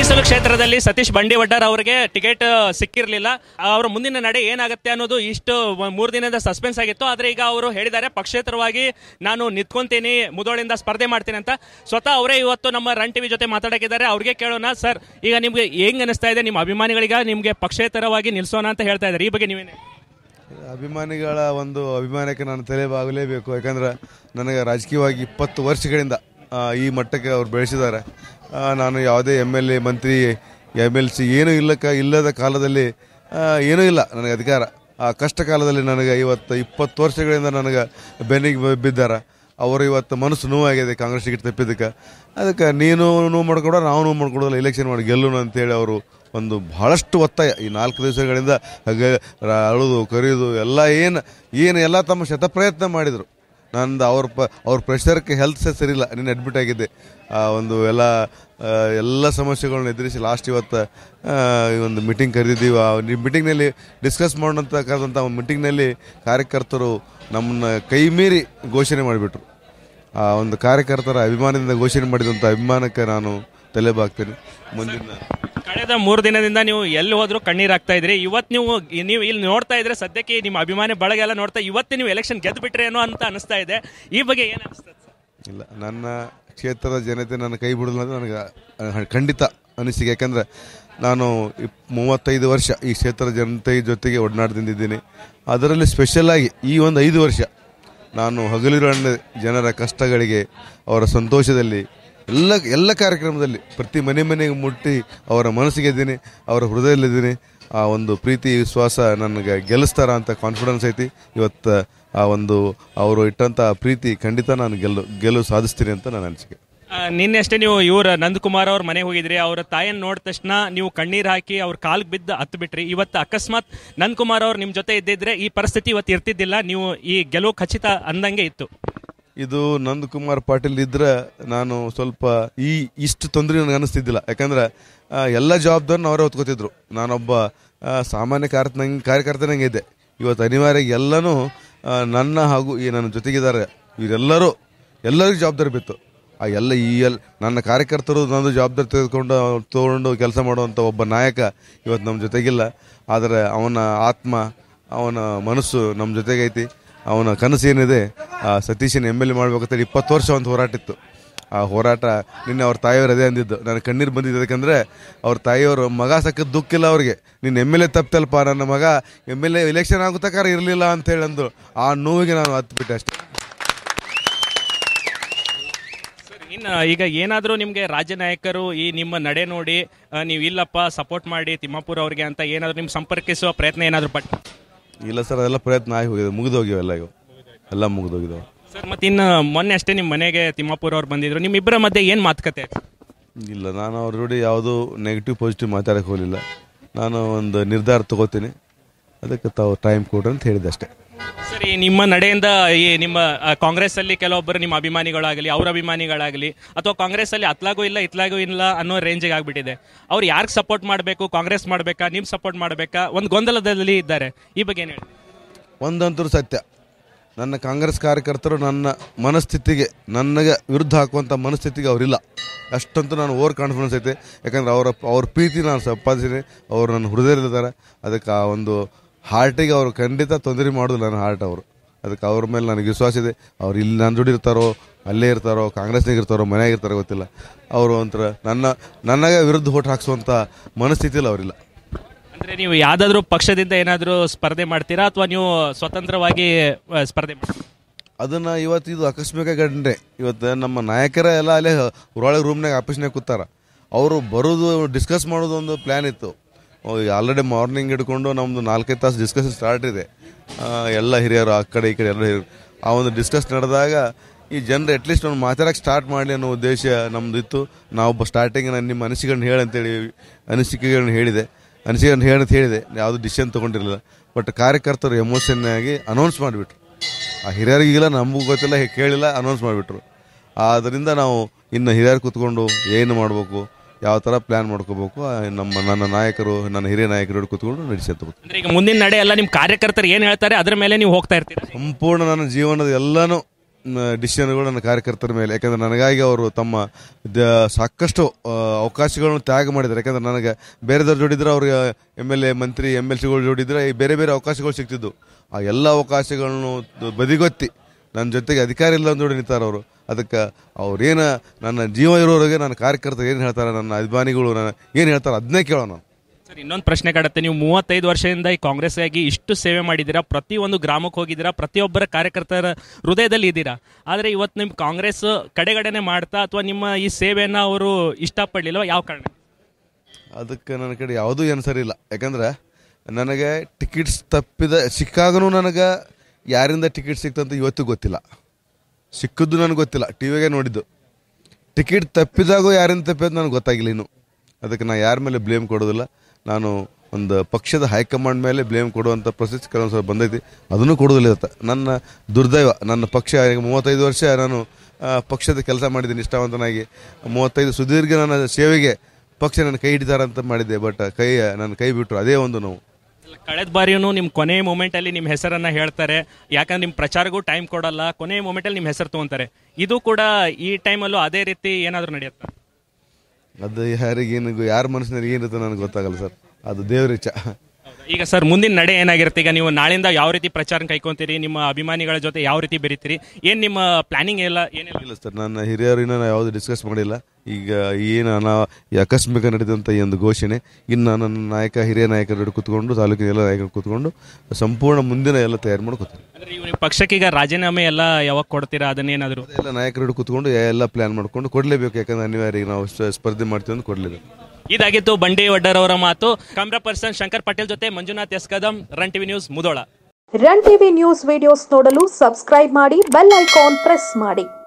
ಮೀಸಲು ಕ್ಷೇತ್ರದಲ್ಲಿ ಸತೀಶ್ ಬಂಡಿವಡ್ಡರ್ ಅವರಿಗೆ ಟಿಕೆಟ್ ಸಿಕ್ಕಿರಲಿಲ್ಲ ಅವರ ಮುಂದಿನ ನಡೆ ಏನಾಗುತ್ತೆ ಅನ್ನೋದು ಇಷ್ಟು ಮೂರು ದಿನದ ಸಸ್ಪೆನ್ಸ್ ಆಗಿತ್ತು ಆದರೆ ಈಗ ಅವರು ಹೇಳಿದ್ದಾರೆ ಪಕ್ಷೇತರವಾಗಿ ನಾನು ನಿಂತ್ಕೊಂತೀನಿ ಮುದೋಳಿಂದ ಸ್ಪರ್ಧೆ ಮಾಡ್ತೀನಿ ಅಂತ ಸ್ವತಃ ಅವರೇ ಇವತ್ತು ನಮ್ಮ ರನ್ ಟಿವಿ ಜೊತೆ ಮಾತಾಡಕ್ಕಿದ್ದಾರೆ ಅವ್ರಿಗೆ ಕೇಳೋಣ ಸರ್ ಈಗ ನಿಮ್ಗೆ ಹೆಂಗ್ ಅನಿಸ್ತಾ ಇದೆ ನಿಮ್ಮ ಅಭಿಮಾನಿಗಳಿಗೆ ನಿಮ್ಗೆ ಪಕ್ಷೇತರವಾಗಿ ನಿಲ್ಸೋಣ ಅಂತ ಹೇಳ್ತಾ ಇದ್ದಾರೆ ಈ ಬಗ್ಗೆ ನೀವೇನೆ ಅಭಿಮಾನಿಗಳ ಒಂದು ಅಭಿಮಾನಕ್ಕೆ ನಾನು ತಲೆಬಾಗಲೇಬೇಕು ಯಾಕಂದ್ರೆ ನನಗೆ ರಾಜಕೀಯವಾಗಿ ಇಪ್ಪತ್ತು ವರ್ಷಗಳಿಂದ ಆ, ಈ ಮಟ್ಟಕ್ಕೆ ಅವ್ರು ಬೆಳೆಸಿದ್ದಾರೆ ಆ, ನಾನು ಯಾವುದೇ ಎಮ್ ಎಲ್ ಎ ಮಂತ್ರಿ ಎಮ್ ಎಲ್ ಸಿ ಏನೂ ಇಲ್ಲಕ ಇಲ್ಲದ ಕಾಲದಲ್ಲಿ ಆ, ಏನೂ ಇಲ್ಲ ನನಗೆ ಅಧಿಕಾರ ಆ ಕಷ್ಟ ಕಾಲದಲ್ಲಿ ನನಗೆ ಇವತ್ತು ಇಪ್ಪತ್ತು ವರ್ಷಗಳಿಂದ ನನಗೆ ಬೆನ್ನಿಗೆ ಬ- ಬಿದ್ದಾರ ಅವರು ಇವತ್ತು ಮನಸ್ಸು ನೋವಾಗಿದೆ ಕಾಂಗ್ರೆಸ್ ಟಿಕೆಟ್ ತಪ್ಪಿದ್ದಕ್ಕೆ ಅದಕ್ಕೆ ನೀನು ನೋವು ಮಾಡ್ಕೊಡೋ ನಾವು ನೋವು ಮಾಡ್ಕೊಡೋಲ್ಲ ಎಲೆಕ್ಷನ್ ಮಾಡಿ ಗೆಲ್ಲೋಣ ಅಂತೇಳಿ ಅವರು ಒಂದು ಬಹಳಷ್ಟು ಒತ್ತಾಯ ಈ ನಾಲ್ಕು ದಿವಸಗಳಿಂದ ಹಾಗೆ ರ- ಅಳುದು ಕರೆಯೋದು ಎಲ್ಲ ಏನು ಏನು ಎಲ್ಲ ತಮ್ಮ ಶತಪ್ರಯತ್ನ ಮಾಡಿದರು ನಂದು ಅವ್ರ ಪ ಅವ್ರ ಪ್ರೆಷರ್ಗೆ ಹೆಲ್ತ್ ಸರಿಯಿಲ್ಲ ನೀನು ಅಡ್ಮಿಟ್ ಆಗಿದ್ದೆ ಆ ಒಂದು ಎಲ್ಲ ಆ, ಎಲ್ಲ ಸಮಸ್ಯೆಗಳನ್ನ ಎದುರಿಸಿ ಲಾಸ್ಟ್ ಇವತ್ತು ಆ, ಈ ಒಂದು ಮೀಟಿಂಗ್ ಕರೆದಿದ್ದೀವಿ ಆ ಮೀಟಿಂಗ್ನಲ್ಲಿ ಡಿಸ್ಕಸ್ ಮಾಡೋಂಥ ಕರೆದಂಥ ಮೀಟಿಂಗ್ನಲ್ಲಿ ಕಾರ್ಯಕರ್ತರು ನಮ್ಮನ್ನ ಕೈ ಮೀರಿ ಘೋಷಣೆ ಮಾಡಿಬಿಟ್ರು ಆ ಒಂದು ಕಾರ್ಯಕರ್ತರ ಅಭಿಮಾನದಿಂದ ಘೋಷಣೆ ಮಾಡಿದಂಥ ಅಭಿಮಾನಕ್ಕೆ ನಾನು ತಲೆಬಾಗ್ತೀನಿ ಮುಂದಿನ ಕಳೆದ ಮೂರು ದಿನದಿಂದ ನೀವು ಎಲ್ಲಿ ಹೋದ್ರು ಕಣ್ಣೀರ್ ಆಗ್ತಾ ಇದ್ರಿ ಇವತ್ತು ನೀವು ನೀವು ಇಲ್ಲಿ ನೋಡ್ತಾ ಇದ್ರೆ ಸದ್ಯಕ್ಕೆ ನಿಮ್ಮ ಅಭಿಮಾನಿ ಬಳಗೆಲ್ಲ ನೋಡ್ತಾ ಇವತ್ತು ನೀವು ಎಲೆಕ್ಷನ್ ಗೆದ್ದು ಬಿಟ್ರೆ ಏನೋ ಅಂತ ಅನಿಸ್ತಾ ಇದೆ ಈ ಬಗ್ಗೆ ಏನು ಅನಿಸ್ತದೆ ಸರ್ ಇಲ್ಲ ನನ್ನ ಕ್ಷೇತ್ರದ ಜನತೆ ನನ್ನ ಕೈ ಬಿಡಲ್ಲ ಅಂತ ನನಗೆ ಅಹ್, ಖಂಡಿತ ಅನಿಸಿಕೆ ಯಾಕಂದ್ರೆ ನಾನು ಇಪ್- ಮೂವತ್ತೈದು ವರ್ಷ ಈ ಕ್ಷೇತ್ರದ ಜನತೆ ಜೊತೆಗೆ ಒಡನಾಡ್ತಿದ್ದೀನಿ ಅದರಲ್ಲಿ ಸ್ಪೆಷಲ್ ಆಗಿ ಈ ಒಂದು ಐದು ವರ್ಷ ನಾನು ಹಗಲಿರುಳು ಜನರ ಕಷ್ಟಗಳಿಗೆ ಅವರ ಸಂತೋಷದಲ್ಲಿ ಎಲ್ಲ ಎಲ್ಲ ಕಾರ್ಯಕ್ರಮದಲ್ಲಿ ಪ್ರತಿ ಮನೆ ಮನೆಗೆ ಮುಟ್ಟಿ ಅವರ ಮನಸ್ಸಿಗೆ ಇದ್ದೀನಿ ಅವರ ಹೃದಯದಲ್ಲಿದ್ದೀನಿ ಆ ಒಂದು ಪ್ರೀತಿ ವಿಶ್ವಾಸ ನನಗೆ ಗೆಲ್ಲಿಸ್ತಾರ ಅಂತ ಕಾನ್ಫಿಡೆನ್ಸ್ ಐತಿ ಇವತ್ತು ಆ ಒಂದು ಅವರು ಇಟ್ಟಂಥ ಪ್ರೀತಿ ಖಂಡಿತ ನಾನು ಗೆಲ್ಲು ಗೆಲುವು ಸಾಧಿಸ್ತೀನಿ ಅಂತ ನನ್ನ ಅನಿಸಿಕೆ ಆ, ನಿನ್ನೆ ಅಷ್ಟೇ ನೀವು ಇವ್ರ ನಂದಕುಮಾರ್ ಅವ್ರ ಮನೆಗೆ ಹೋಗಿದ್ರಿ ಅವರ ತಾಯಿಯನ್ನು ನೋಡಿದ ತಕ್ಷಣ ನೀವು ಕಣ್ಣೀರ್ ಹಾಕಿ ಅವ್ರ ಕಾಲ್ಗೆ ಬಿದ್ದು ಹತ್ತು ಬಿಟ್ರಿ ಇವತ್ತು ಅಕಸ್ಮಾತ್ ನಂದಕುಮಾರ್ ಅವ್ರು ನಿಮ್ಮ ಜೊತೆ ಇದ್ದಿದ್ರೆ ಈ ಪರಿಸ್ಥಿತಿ ಇವತ್ತು ಇರ್ತಿದ್ದಿಲ್ಲ ನೀವು ಈ ಗೆಲುವು ಖಚಿತ ಅಂದಂಗೆ ಇತ್ತು ಇದು ನಂದಕುಮಾರ್ ಪಾಟೀಲ್ ಇದ್ರೆ ನಾನು ಸ್ವಲ್ಪ ಈ ಇಷ್ಟು ತೊಂದರೆ ನನಗೆ ಅನಿಸ್ತಿದ್ದಿಲ್ಲ ಯಾಕಂದ್ರೆ ಆ, ಎಲ್ಲ ಜವಾಬ್ದಾರಿನ ಅವರೇ ಹೊತ್ಕೋತಿದ್ರು ನಾನೊಬ್ಬ ಆ, ಸಾಮಾನ್ಯ ಕಾರ್ಯ ನಂಗೆ ಕಾರ್ಯಕರ್ತನಂಗೆ ಇದ್ದೆ ಇವತ್ತು ಅನಿವಾರ್ಯ ಎಲ್ಲನೂ ಆ, ನನ್ನ ಹಾಗೂ ಈ ನನ್ನ ಜೊತೆಗಿದ್ದಾರೆ ಇವರೆಲ್ಲರೂ ಎಲ್ಲರಿಗೂ ಜವಾಬ್ದಾರಿ ಬಿತ್ತು ಆ ಎಲ್ಲ ಈ ಎಲ್ ನನ್ನ ಕಾರ್ಯಕರ್ತರು ನಂದು ಜವಾಬ್ದಾರಿ ತೆಗೆದುಕೊಂಡು ತಗೊಂಡು ಕೆಲಸ ಮಾಡುವಂಥ ಒಬ್ಬ ನಾಯಕ ಇವತ್ತು ನಮ್ಮ ಜೊತೆಗಿಲ್ಲ ಆದರೆ ಅವನ ಆತ್ಮ ಅವನ ಮನಸ್ಸು ನಮ್ಮ ಜೊತೆಗೈತಿ ಅವನ ಕನಸು ಏನಿದೆ ಆ ಸತೀಶನ ಎಮ್ ಎಲ್ ಎ ಮಾಡ್ಬೇಕಂತೇಳಿ ಇಪ್ಪತ್ತು ವರ್ಷ ಒಂದು ಹೋರಾಟ ಇತ್ತು ಆ ಹೋರಾಟ ನಿನ್ನೆ ಅವ್ರ ತಾಯಿಯವರು ಅದೇ ಅಂದಿದ್ದು ನಾನು ಕಣ್ಣೀರು ಬಂದಿದ್ದು ಯಾಕಂದ್ರೆ ಅವ್ರ ತಾಯಿಯವರು ಮಗ ಸಕ್ಕ ದುಃಖ ಇಲ್ಲ ಅವ್ರಿಗೆ ನೀನು ಎಮ್ ಎಲ್ ಎ ತಪ್ಪಲ್ಪ ನನ್ನ ಮಗ ಎಮ್ ಎಲ್ ಎ ಎಲೆಕ್ಷನ್ ಆಗೋ ತಕಾರ ಇರಲಿಲ್ಲ ಅಂತ ಹೇಳಿ ಅಂದ್ರು ಆ ನೋವಿಗೆ ನಾನು ಹತ್ಬಿಟ್ಟೆ ಅಷ್ಟೇ ಇನ್ನು ಈಗ ಏನಾದರೂ ನಿಮಗೆ ರಾಜ್ಯ ನಾಯಕರು ಈ ನಿಮ್ಮ ನಡೆ ನೋಡಿ ಆ, ನೀವು ಇಲ್ಲಪ್ಪ ಸಪೋರ್ಟ್ ಮಾಡಿ ತಿಮ್ಮಾಪುರ ಅವ್ರಿಗೆ ಅಂತ ಏನಾದರೂ ನಿಮ್ಮ ಸಂಪರ್ಕಿಸುವ ಪ್ರಯತ್ನ ಏನಾದರೂ ಪಟ್ಟು ಇಲ್ಲ ಸರ್ ಅದೆಲ್ಲ ಪ್ರಯತ್ನ ಆಗಿ ಹೋಗಿದೆ ಮುಗಿದೋಗಿವೆ ಎಲ್ಲ ಇವು ಎಲ್ಲ ಮುಗಿದೋಗಿದಾವೆ ಸರ್ ಮತ್ತೆ ಇನ್ನು ಮೊನ್ನೆ ಅಷ್ಟೇ ನಿಮ್ಮ ಮನೆಗೆ ತಿಮ್ಮಾಪುರ ಅವ್ರು ಬಂದಿದ್ರು ನಿಮ್ಮಿಬ್ಬರ ಮಧ್ಯೆ ಏನು ಮಾತುಕತೆ ಆಯ್ತು ಇಲ್ಲ ನಾನು ಅವ್ರ ಜೋಡಿ ಯಾವುದೂ ನೆಗೆಟಿವ್ ಪಾಸಿಟಿವ್ ಮಾತಾಡಕ್ಕೆ ಹೋಗಲಿಲ್ಲ ನಾನು ಒಂದು ನಿರ್ಧಾರ ತಗೋತೀನಿ ಅದಕ್ಕೆ ತಾವು ಟೈಮ್ ಕೊಡ್ರಿ ಅಂತ ಹೇಳಿದೆ ಅಷ್ಟೇ ಸರಿ ನಿಮ್ಮ ನಡೆಯಿಂದ ಈ ನಿಮ್ಮ ಆ, ಕಾಂಗ್ರೆಸ್ ಅಲ್ಲಿ ಕೆಲವೊಬ್ಬರು ನಿಮ್ಮ ಅಭಿಮಾನಿಗಳಾಗಲಿ ಅವ್ರ ಅಭಿಮಾನಿಗಳಾಗಲಿ ಅಥವಾ ಕಾಂಗ್ರೆಸ್ ಅಲ್ಲಿ ಅತ್ಲಾಗೂ ಇಲ್ಲ ಇತ್ಲಾಗೂ ಇಲ್ಲ ಅನ್ನೋ ರೇಂಜಿಗೆ ಆಗ್ಬಿಟ್ಟಿದೆ ಅವ್ರು ಯಾರಿಗೆ ಸಪೋರ್ಟ್ ಮಾಡಬೇಕು ಕಾಂಗ್ರೆಸ್ ಮಾಡಬೇಕಾ ನಿಮ್ ಸಪೋರ್ಟ್ ಮಾಡಬೇಕಾ ಒಂದು ಗೊಂದಲದಲ್ಲಿ ಇದ್ದಾರೆ ಈ ಬಗ್ಗೆ ಏನು ಹೇಳಿ ಒಂದಂತರೂ ಸತ್ಯ ನನ್ನ ಕಾಂಗ್ರೆಸ್ ಕಾರ್ಯಕರ್ತರು ನನ್ನ ಮನಸ್ಥಿತಿಗೆ ನನಗೆ ವಿರುದ್ಧ ಹಾಕುವಂಥ ಮನಸ್ಥಿತಿಗೆ ಅವರಿಲ್ಲ ಅಷ್ಟಂತೂ ನಾನು ಓವರ್ ಕಾನ್ಫಿಡೆನ್ಸ್ ಐತೆ ಯಾಕಂದ್ರೆ ಅವರ ಅವ್ರ ಪ್ರೀತಿ ನಾನು ಸಂಪಾದಿಸಿನಿ ಅವರು ನನ್ನ ಹೃದಯದಲ್ಲಿದ್ದಾರೆ ಅದಕ್ಕೆ ಆ ಒಂದು ಹಾರ್ಟಿಗೆ ಅವರು ಖಂಡಿತ ತೊಂದರೆ ಮಾಡೋದು ನನ್ನ ಹಾರ್ಟ್ ಅವರು ಅದಕ್ಕೆ ಅವ್ರ ಮೇಲೆ ನನಗೆ ವಿಶ್ವಾಸ ಇದೆ ಅವ್ರು ಇಲ್ಲಿ ನನ್ನ ಜೋಡಿ ಇರ್ತಾರೋ ಅಲ್ಲೇ ಇರ್ತಾರೋ ಕಾಂಗ್ರೆಸ್ನಾಗ ಇರ್ತಾರೋ ಮನೆಯಾಗ ಇರ್ತಾರೋ ಗೊತ್ತಿಲ್ಲ ಅವರು ಒಂಥರ ನನ್ನ ನನಗೆ ವಿರುದ್ಧ ಓಟ್ ಹಾಕ್ಸುವಂಥ ಮನಸ್ಥಿತಿಯಲ್ಲಿ ಅವರಿಲ್ಲ ಅಂದ್ರೆ ನೀವು ಯಾವ್ದಾದ್ರು ಪಕ್ಷದಿಂದ ಏನಾದರೂ ಸ್ಪರ್ಧೆ ಮಾಡ್ತೀರಾ ಅಥವಾ ನೀವು ಸ್ವತಂತ್ರವಾಗಿ ಆ, ಸ್ಪರ್ಧೆ ಮಾಡ್ತೀರಾ ಅದನ್ನ ಇವತ್ತು ಇದು ಆಕಸ್ಮಿಕ ಘಟನೆ ಇವತ್ತು ನಮ್ಮ ನಾಯಕರ ಎಲ್ಲ ಅಲ್ಲೇ ಊರೊಳಗೆ ರೂಮ್ನಾಗ ಆಫೀಸ್ನಾಗ ಕೂತಾರ ಅವರು ಬರೋದು ಡಿಸ್ಕಸ್ ಮಾಡೋದು ಒಂದು ಪ್ಲ್ಯಾನ್ ಇತ್ತು ಆಲ್ರೆಡಿ ಮಾರ್ನಿಂಗ್ ಹಿಡ್ಕೊಂಡು ನಮ್ಮದು ನಾಲ್ಕೈದು ತಾಸು ಡಿಸ್ಕಷನ್ ಸ್ಟಾರ್ಟ್ ಇದೆ ಆ, ಎಲ್ಲ ಹಿರಿಯರು ಆ ಕಡೆ ಈ ಕಡೆ ಎಲ್ಲ ಹಿರಿಯರು ಆ ಒಂದು ಡಿಸ್ಕಸ್ ನಡೆದಾಗ ಈ ಜನರು ಅಟ್ಲೀಸ್ಟ್ ಒಂದು ಮಾತಾಡಕ್ಕೆ ಸ್ಟಾರ್ಟ್ ಮಾಡಲಿ ಅನ್ನೋ ಉದ್ದೇಶ ನಮ್ದು ಇತ್ತು ನಾವೊಬ್ಬ ಸ್ಟಾರ್ಟಿಂಗ್ ನಾನು ನಿಮ್ಮ ಅನಿಸಿಕೆಗಳನ್ನ ಹೇಳಿ ಅಂತೇಳಿ ಅನಿಸಿಕೆಗಳನ್ನ ಹೇಳಿದೆ ಅನಿಸಿಕೆಗಳನ್ನ ಹೇಳಿ ಅಂತ ಹೇಳಿದೆ ಯಾವುದು ಡಿಸಿಷನ್ ತೊಗೊಂಡಿರಲಿಲ್ಲ ಬಟ್ ಕಾರ್ಯಕರ್ತರು ಎಮೋಷನ್ ಆಗಿ ಅನೌನ್ಸ್ ಮಾಡಿಬಿಟ್ರು ಆ ಹಿರಿಯರಿಗಿಲ್ಲ ನಮಗೂ ಗೊತ್ತಿಲ್ಲ ಹೀಗೆ ಕೇಳಿಲ್ಲ ಅನೌನ್ಸ್ ಮಾಡಿಬಿಟ್ರು ಆದ್ದರಿಂದ ನಾವು ಇನ್ನು ಹಿರಿಯರು ಕೂತ್ಕೊಂಡು ಏನು ಮಾಡಬೇಕು ಯಾವ ಥರ ಪ್ಲ್ಯಾನ್ ಮಾಡ್ಕೋಬೇಕು ಆ, ನಮ್ಮ ನನ್ನ ನಾಯಕರು ನನ್ನ ಹಿರಿಯ ನಾಯಕರು ಕೂತ್ಕೊಂಡು ನಡೆಸಿ ಅಂದ್ರೆ ಈಗ ಮುಂದಿನ ನಡೆ ಎಲ್ಲ ನಿಮ್ಮ ಕಾರ್ಯಕರ್ತರು ಏನು ಹೇಳ್ತಾರೆ ಅದ್ರ ಮೇಲೆ ನೀವು ಹೋಗ್ತಾ ಇರ್ತೀರಾ ಸಂಪೂರ್ಣ ನನ್ನ ಜೀವನದ ಎಲ್ಲನೂ ಡಿಸಿಷನ್ಗಳು ನನ್ನ ಕಾರ್ಯಕರ್ತರ ಮೇಲೆ ಯಾಕಂದ್ರೆ ನನಗಾಗಿ ಅವರು ತಮ್ಮ ದ- ಸಾಕಷ್ಟು ಆ, ಅವಕಾಶಗಳನ್ನು ತ್ಯಾಗ ಮಾಡಿದ್ದಾರೆ ಯಾಕಂದ್ರೆ ನನಗೆ ಬೇರೆದವ್ರ ಜೋಡಿದ್ರೆ ಅವ್ರಿಗೆ ಎಮ್ ಎಲ್ ಎ ಮಂತ್ರಿ ಎಮ್ ಎಲ್ ಸಿಗಳು ಜೋಡಿದ್ರೆ ಈ ಬೇರೆ ಬೇರೆ ಅವಕಾಶಗಳು ಸಿಗ್ತಿದ್ವು ಆ ಎಲ್ಲ ಅವಕಾಶಗಳನ್ನು ದ- ಬದಿಗೊತ್ತಿ ನನ್ನ ಜೊತೆಗೆ ಅಧಿಕಾರ ಇಲ್ಲ ಜೋಡಿ ನಿಂತಾರೆ ಅವರು ಅದಕ್ಕೆ ಅವ್ರೇನು ನನ್ನ ಜೀವ ಇರೋರಿಗೆ ನನ್ನ ಕಾರ್ಯಕರ್ತರು ಏನು ಹೇಳ್ತಾರೆ ನನ್ನ ಅಭಿಮಾನಿಗಳು ನನ್ನ ಏನು ಹೇಳ್ತಾರೆ ಅದನ್ನೇ ಕೇಳೋಣ ನಾನು ಸರ್ ಇನ್ನೊಂದು ಪ್ರಶ್ನೆ ಕಾಡುತ್ತೆ ನೀವು ಮೂವತ್ತೈದು ವರ್ಷದಿಂದ ಈ ಕಾಂಗ್ರೆಸ್ ಆಗಿ ಇಷ್ಟು ಸೇವೆ ಮಾಡಿದ್ದೀರಾ ಪ್ರತಿಯೊಂದು ಗ್ರಾಮಕ್ಕೆ ಹೋಗಿದ್ದೀರಾ ಪ್ರತಿಯೊಬ್ಬರ ಕಾರ್ಯಕರ್ತರ ಹೃದಯದಲ್ಲಿ ಇದ್ದೀರಾ ಆದರೆ ಇವತ್ತು ನಿಮ್ಮ ಕಾಂಗ್ರೆಸ್ ಕಡೆಗಡೆನೆ ಮಾಡ್ತಾ ಅಥವಾ ನಿಮ್ಮ ಈ ಸೇವೆಯನ್ನು ಅವರು ಇಷ್ಟಪಡಲಿಲ್ಲ ಯಾವ ಕಾರಣ ಅದಕ್ಕೆ ನನ್ನ ಕಡೆ ಯಾವುದೂ ಏನು ಸರಿ ಇಲ್ಲ ಯಾಕಂದ್ರೆ ನನಗೆ ಟಿಕೆಟ್ಸ್ ತಪ್ಪಿದ ಸಿಕ್ಕಾಗನೂ ನನಗೆ ಯಾರಿಂದ ಟಿಕೆಟ್ ಸಿಕ್ತಂತ ಇವತ್ತು ಗೊತ್ತಿಲ್ಲ ಸಿಕ್ಕಿದ್ದು ನನಗೆ ಗೊತ್ತಿಲ್ಲ ಟಿ ವಿಗೆ ನೋಡಿದ್ದು ಟಿಕೆಟ್ ತಪ್ಪಿದಾಗೂ ಯಾರಿಂದ ತಪ್ಪಿದ್ದು ನನಗೆ ಗೊತ್ತಾಗಿಲ್ಲ ಇನ್ನು ಅದಕ್ಕೆ ನಾನು ಯಾರ ಮೇಲೆ ಬ್ಲೇಮ್ ಕೊಡೋದಿಲ್ಲ ನಾನು ಒಂದು ಪಕ್ಷದ ಹೈಕಮಾಂಡ್ ಮೇಲೆ ಬ್ಲೇಮ್ ಕೊಡುವಂಥ ಪ್ರೊಸೆಸ್ ಕೆಲವೊಂದು ಸಲ ಬಂದೈತಿ ಅದನ್ನು ಕೊಡೋದಿಲ್ಲ ಇವತ್ತು ನನ್ನ ದುರ್ದೈವ ನನ್ನ ಪಕ್ಷ ಈಗ ಮೂವತ್ತೈದು ವರ್ಷ ನಾನು ಆ, ಪಕ್ಷದ ಕೆಲಸ ಮಾಡಿದ್ದೀನಿ ನಿಷ್ಠಾವಂತನಾಗಿ ಮೂವತ್ತೈದು ಸುದೀರ್ಘ ನನ್ನ ಸೇವೆಗೆ ಪಕ್ಷ ನನ್ನ ಕೈ ಹಿಡಿತಾರಂತ ಮಾಡಿದ್ದೆ ಬಟ್ ಕೈ ನನ್ನ ಕೈ ಬಿಟ್ಟರು ಅದೇ ಒಂದು ನೋವು ಕಳೆದ ಬಾರಿಯೂ ನಿಮ್ಮ ಕೊನೆ ಮೂಮೆಂಟಲ್ಲಿ ನಿಮ್ಮ ಹೆಸರನ್ನು ಹೇಳ್ತಾರೆ ಯಾಕಂದ್ರೆ ನಿಮ್ಮ ಪ್ರಚಾರಕ್ಕೂ ಟೈಮ್ ಕೊಡಲ್ಲ ಕೊನೆ ಮೂಮೆಂಟಲ್ಲಿ ನಿಮ್ಮ ಹೆಸರು ತೊಗೊಂತಾರೆ ಇದು ಕೂಡ ಈ ಟೈಮಲ್ಲೂ ಅದೇ ರೀತಿ ಏನಾದರೂ ನಡೆಯುತ್ತಾ ಅದು ಯಾರಿಗೇನು ಯಾರ ಮನಸ್ಸಿನಲ್ಲಿ ಏನಿರುತ್ತೆ ನನಗೆ ಗೊತ್ತಾಗಲ್ಲ ಸರ್ ಅದು ದೇವ್ರ ಇಚ್ಛ ಈಗ ಸರ್ ಮುಂದಿನ ನಡೆ ಏನಾಗಿರುತ್ತೆ ಈಗ ನೀವು ನಾಳಿಂದ ಯಾವ ರೀತಿ ಪ್ರಚಾರ ಕೈಕೊಂತೀರಿ ನಿಮ್ಮ ಅಭಿಮಾನಿಗಳ ಜೊತೆ ಯಾವ ರೀತಿ ಬೆರಿತೀರಿ ಏನು ನಿಮ್ಮ ಪ್ಲಾನಿಂಗ್ ಎಲ್ಲ ಏನೆಲ್ಲ ಇಲ್ಲ ಸರ್ ನನ್ನ ಹಿರಿಯರಿನ ನಾವು ಯಾವುದು ಡಿಸ್ಕಸ್ ಮಾಡಿಲ್ಲ ಈಗ ಏನು ಅನಾ ಈ ಆಕಸ್ಮಿಕ ನಡೆದಂಥ ಈ ಒಂದು ಘೋಷಣೆ ಇನ್ನು ನನ್ನ ನಾಯಕ ಹಿರಿಯ ನಾಯಕರ ಜೊತೆ ಕೂತ್ಕೊಂಡು ತಾಲೂಕಿನ ಎಲ್ಲ ನಾಯಕರು ಕೂತ್ಕೊಂಡು ಸಂಪೂರ್ಣ ಮುಂದಿನ ಎಲ್ಲ ತಯಾರು ಮಾಡಿ ಕೂತ್ಕೊಂಡು ಅಂದ್ರೆ ಇವು ನಿಮ್ಮ ಪಕ್ಷಕ್ಕೆ ಈಗ ರಾಜೀನಾಮೆ ಎಲ್ಲ ಯಾವಾಗ ಕೊಡ್ತೀರಾ ಅದನ್ನೇನಾದರೂ ಎಲ್ಲ ನಾಯಕರ ಜೊತೆ ಕೂತ್ಕೊಂಡು ಎಲ್ಲ ಪ್ಲಾನ್ ಮಾಡ್ಕೊಂಡು ಕೊಡಲೇಬೇಕು ಯಾಕಂದ್ರೆ ಅನಿವಾರ್ಯ ಈಗ ನಾವು ಸ- ಸ್ಪರ್ಧೆ ಮಾಡ್ತೀವಿ ಅಂತ ಕೊಡಲೇಬೇಕು ಇದಾಗಿತ್ತು ಬಂಡಿ ವಡ್ಡರ್ ಅವರ ಮಾತು ಕ್ಯಾಮ್ರಾ ಪರ್ಸನ್ ಶಂಕರ್ ಪಟೇಲ್ ಜೊತೆ Manjunath S Kadam run TV news Mudhol run TV news videos ನೋಡಲು ಸಬ್ಸ್ಕ್ರೈಬ್ ಮಾಡಿ ಬೆಲ್ ಐಕಾನ್ ಪ್ರೆಸ್ ಮಾಡಿ